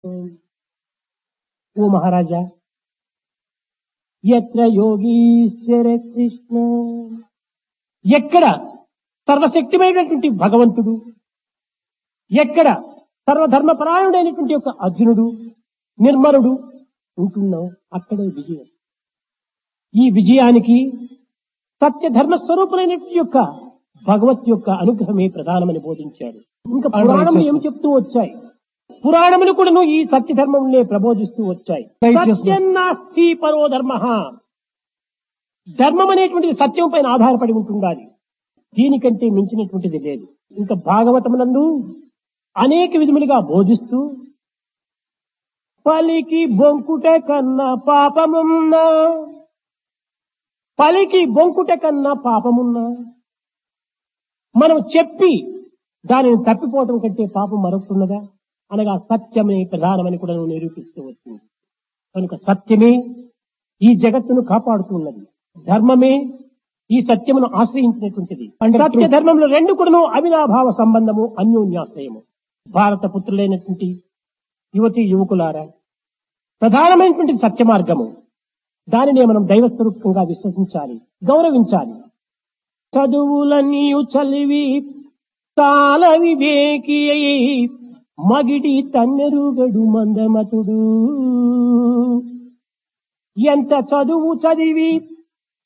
ఓ మహారాజా ఎత్ర యోగీశ్వర కృష్ణ ఎక్కడ సర్వశక్తిమైనటువంటి భగవంతుడు ఎక్కడ సర్వధర్మపరాయణుడైనటువంటి యొక్క అర్జునుడు నిర్మలుడు ఉంటున్నాం అక్కడే విజయం ఈ విజయానికి సత్యధర్మ స్వరూపులైనటువంటి యొక్క భగవత్ యొక్క అనుగ్రహమే ప్రధానమని బోధించాడు ఇంకా పురాణములు ఏం చెప్తూ వచ్చాయి పురాణములు కూడాను ఈ సత్యధర్మములే ప్రబోధిస్తూ వచ్చాయి Righteousness. సత్యం నాస్తి పరో ధర్మ ధర్మం అనేటువంటిది సత్యం పైన ఆధారపడి ఉంటుండాలి దీనికంటే మించినటువంటిది లేదు ఇంకా భాగవతమునందు అనేక విధములుగా బోధిస్తూ పలికి బొంకుట కన్నా పాపమున్నా పలికి బొంకుట కన్నా పాపమున్నా మనం చెప్పి దానిని తప్పిపోవటం కంటే పాపం మరొకటున్నదా అనగా సత్యమే ప్రధానమని కూడా నువ్వు నిరూపిస్తూ వచ్చింది కనుక సత్యమే ఈ జగత్తును కాపాడుతున్నది ధర్మమే ఈ సత్యమును ఆశ్రయించినటువంటిది సత్య ధర్మంలో రెండు కూడాను అవినాభావ సంబంధము అన్యోన్యాశ్రయము భారత పుత్రులైనటువంటి యువతి యువకులారా ప్రధానమైనటువంటి సత్య మార్గము దానినే మనం దైవస్వరూపంగా విశ్వసించాలి గౌరవించాలి చదువులన్నీయు చలివి తాల వివేకి అయి మగిడి తన్నెరుగడు మందమతుడు ఎంత చదువు చదివి